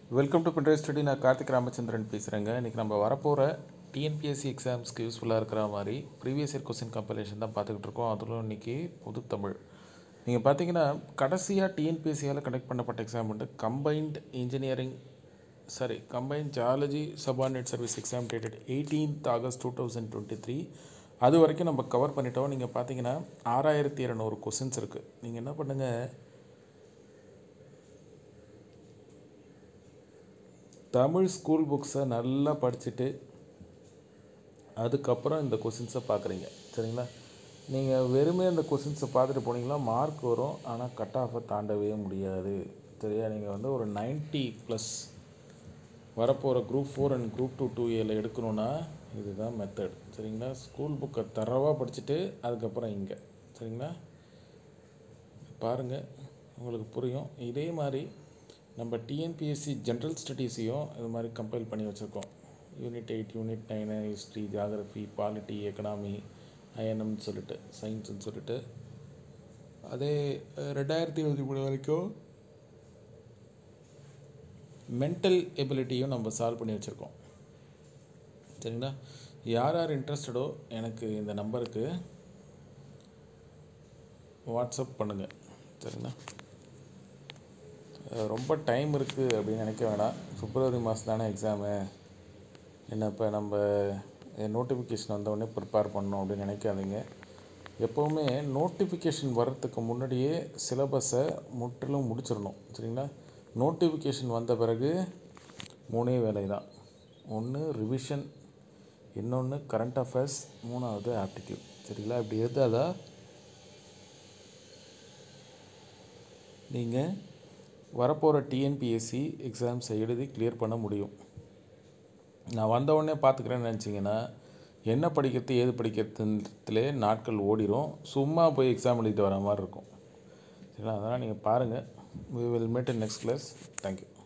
welcome to Pinterest study நான் கார்த்திக் ராமச்சந்திரன் பேசுகிறேங்க இன்றைக்கி நம்ம வரப்போகிற டிஎன்பிஎஸ்சி எக்ஸாம்ஸ்க்கு யூஸ்ஃபுல்லாக இருக்கிற மாதிரி ப்ரீவியஸ் இயர் கொஸ்டின் கம்பைலேஷன் தான் பார்த்துக்கிட்டு இருக்கோம் அதிலும் இன்றைக்கி பொது தமிழ் நீங்கள் பார்த்தீங்கன்னா கடைசியாக டிஎன்பிஎஸ்சியால் கண்டக்ட் பண்ணப்பட்ட எக்ஸாம் வந்து combined engineering sorry combined geology subordinate service exam dated eighteenth August two thousand twenty three அது வரைக்கும் நம்ம கவர் பண்ணிட்டோம் நீங்கள் பார்த்தீங்கன்னா ஆறாயிரத்தி இரநூறு கொஸ்டின்ஸ் இருக்குது நீங்கள் என்ன பண்ணுங்கள் தமிழ் ஸ்கூல் புக்ஸை நல்லா படிச்சுட்டு அதுக்கப்புறம் இந்த கொஷின்ஸை பார்க்குறீங்க சரிங்களா நீங்கள் வெறுமே இந்த கொஷின்ஸை பார்த்துட்டு போனீங்களா மார்க் வரும் ஆனால் கட் ஆஃபை தாண்டவே முடியாது சரியா நீங்கள் வந்து ஒரு 90 ப்ளஸ் வரப்போகிற group four and group two two ஏல எடுக்கணுன்னா இதுதான் மெத்தட் சரிங்களா ஸ்கூல் புக்கை தரவாக படிச்சுட்டு அதுக்கப்புறம் இங்கே சரிங்களா பாருங்கள் உங்களுக்கு புரியும் இதே மாதிரி நம்ம டிஎன்பிஎஸ்சி ஜென்ரல் ஸ்டடீஸையும் இது மாதிரி கம்பைல் பண்ணி வச்சுருக்கோம் unit eight unit nine history geography polity economy ஐஎன்எம்னு சொல்லிட்டு சயின்ஸ்னு சொல்லிட்டு அதே அஹ், ரெண்டாயிரத்தி இருபத்தி மூணு வரைக்கும் மென்டல் எபிலிட்டியும் நம்ம சால்வ் பண்ணி வச்சுருக்கோம் சரிங்களா யார் யார் இன்ட்ரெஸ்டடோ எனக்கு இந்த நம்பருக்கு வாட்ஸ்அப் பண்ணுங்கள் சரிங்களா அஹ் ரொம்ப டைம் இருக்குது அப்படின்னு நினைக்க வேணாம் பிப்ரவரி மாதம் தானே எக்ஸாமு என்ன இப்போ நம்ம நோட்டிஃபிகேஷன் வந்தவுடனே ப்ரிப்பேர் பண்ணணும் அப்படின்னு நினைக்காதீங்க எப்போவுமே நோட்டிஃபிகேஷன் வர்றதுக்கு முன்னாடியே சிலபஸை முற்றிலும் முடிச்சிடணும் சரிங்களா நோட்டிஃபிகேஷன் வந்த பிறகு மூணே வேலை தான் ஒன்று ரிவிஷன் இன்னொன்று கரண்ட் அஃபேர்ஸ் மூணாவது ஆப்டிடியூட் சரிங்களா இப்படி எதாதா நீங்கள் வரப்போகிற டிஎன்பிஎஸ்சி எக்ஸாம்ஸை எழுதி கிளியர் பண்ண முடியும் நான் வந்த உடனே பார்த்துக்கிறேன்னு நினச்சிங்கன்னா என்ன படிக்கிறது ஏது படிக்கிறதுலே நாட்கள் ஓடிரும் சும்மா போய் எக்ஸாம் எழுதிட்டு வர மாதிரி இருக்கும் சரிங்களா அதனால் நீங்கள் பாருங்கள் we will meet in next class thank you